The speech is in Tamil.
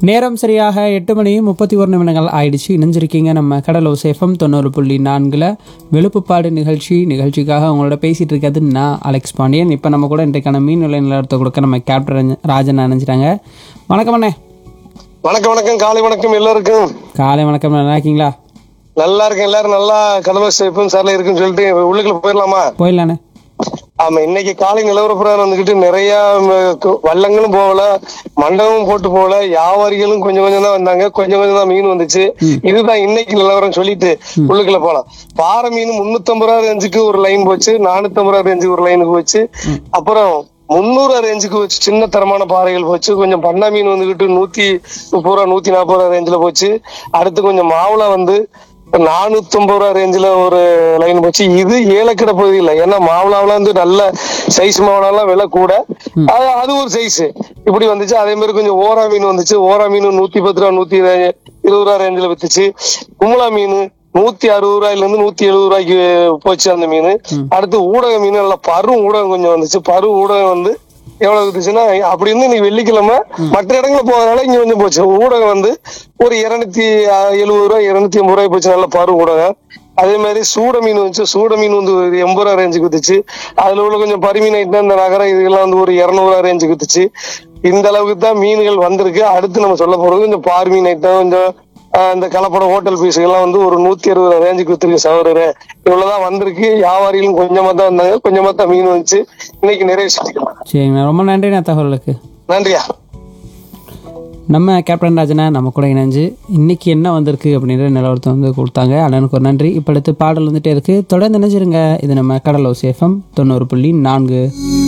நேரம் சரியாக எட்டு மணி முப்பத்தி ஒரு நிமிடங்கள் ஆயிடுச்சு இணைஞ்சிருக்கீங்க நம்ம கடலோ சேஃபம் தொண்ணூறு புள்ளி நான்கில் வெளுப்புப்பாடு நிகழ்ச்சி நிகழ்ச்சிக்காக உங்களோட பேசிகிட்டு இருக்கிறது நான் அலெக்ஸ் பாண்டியன் இப்போ நம்ம கூட இன்றைக்கான மீன் விலை நிலவரத்தை கொடுக்க நம்ம கேப்டன் ராஜன் நினைச்சிட்டாங்க வணக்கம் அண்ணே வணக்கம் வணக்கம் காலை வணக்கம் எல்லாருக்கும் காலை வணக்கம் நல்லா இருக்கீங்களா நல்லா இருக்கேன் எல்லாரும் நல்லா கடமை சேஃபும் சரில இருக்குன்னு சொல்லிட்டு உள்ளுக்குள்ள போயிடலாமா போயிடலாண்ணே ஆமா இன்னைக்கு காலை நிலவரப்புறம் வந்துகிட்டு நிறைய ம், கு- வள்ளங்களும் போகல மண்டபமும் போட்டு போகல வியாபாரிகளும் கொஞ்சம் கொஞ்சம் தான் வந்தாங்க கொஞ்சம் கொஞ்சம் தான் மீன் வந்துச்சு இதுதான் இன்னைக்கு நிலவரம் சொல்லிட்டு உள்ளுக்குள்ள போலாம் பாறை மீன் முன்னூத்தம்பது ரூபா ரேஞ்சுக்கு ஒரு லைன் போச்சு நானூத்தம்பது ரூபா ரேஞ்சுக்கு ஒரு லைனுக்கு போச்சு அப்புறம் முந்நூறு ரேஞ்சுக்கு வச்சு சின்ன தரமான பாறைகள் போச்சு கொஞ்சம் பண்ணா மீன் வந்துகிட்டு நூத்தி முப்பது ரூபா நூத்தி நாற்பது ரூபா ரேஞ்சில போச்சு அடுத்து கொஞ்சம் மாவுளா வந்து நானூத்தம்பது ரூபா ரேஞ்சில ஒரு லைன் போச்சு இது ஏலக்கடை பகுதி இல்ல ஏன்னா மாவுளாவெல்லாம் வந்து நல்ல சைஸ் மாவுளாலாம் விலை கூட அது அது ஒரு சைஸ் இப்படி வந்துச்சு அதே மாதிரி கொஞ்சம் ஓரா மீன் வந்துச்சு ஓரா மீன் நூத்தி பத்து ரூபா நூத்தி இரு- இருபது ரூபா ரேஞ்சில வித்துச்சு கும்பலா மீன் நூத்தி அறுபது ரூபாயில இருந்து நூத்தி எழுபது ரூபாய்க்கு போச்சு அந்த மீன் அடுத்து ஊடக மீன் நல்ல பரும் ஊடகம் கொஞ்சம் வந்துச்சு பரு ஊடகம் வந்து எவ்வளவு வித்துச்சுன்னா அப்படி இருந்து இன்னைக்கு வெள்ளிக்கிழமை மற்ற இடங்கள்ல போறதுனால இங்க கொஞ்சம் போச்சு ஊடகம் வந்து ஒரு இருநூத்தி எழுபது ரூபாய் இருநூத்தி ஐம்பது ரூபாய் போச்சு நல்ல பரு ஊடகம் அதே மாதிரி சூட மீன் வந்துச்சு சூட மீன் வந்து ஒரு எண்பது ரூபா ரேஞ்சுக்கு வித்துச்சு அதுல உள்ள கொஞ்சம் பரிமீன் ஐட்டம் இந்த நகரம் இதெல்லாம் வந்து ஒரு இருநூறு ரூபா ரேஞ்சுக்கு வித்துச்சு இந்த அளவுக்கு தான் மீன்கள் வந்திருக்கு அடுத்து நம்ம சொல்ல போறது கொஞ்சம் பார் மீன் ஐட்டம் கொஞ்சம் ஆஹ் இந்த கலப்படம் ஹோட்டல் பீஸுகள்லாம் வந்து ஒரு நூத்தி அறுபது ரேஞ்சுக்கு வித்துருக்கு சவரரு இவ்வளவுதான் வந்திருக்கு வியாபாரிகளும் கொஞ்சமா தான் வந்தாங்க கொஞ்சமா தான் மீன் வந்துச்சு இன்னைக்கு நிறைய செஞ்சுக்கலாம் சரிங்கண்ணா ரொம்ப நன்றிண்ணா தகவலுக்கு நன்றியா நம்ம கேப்டன் ராஜனா நம்ம கூட இணைஞ்சு இன்னைக்கு என்ன வந்திருக்கு அப்படின்ற நிலவரத்தை வந்து கொடுத்தாங்க அண்ணனுக்கு ஒரு நன்றி இப்போ அடுத்து பாடல் வந்துட்டே இருக்கு தொடர்ந்து நினைச்சிருங்க இது நம்ம கடலோ சேஃபம் தொண்ணூறு புள்ளி நான்கு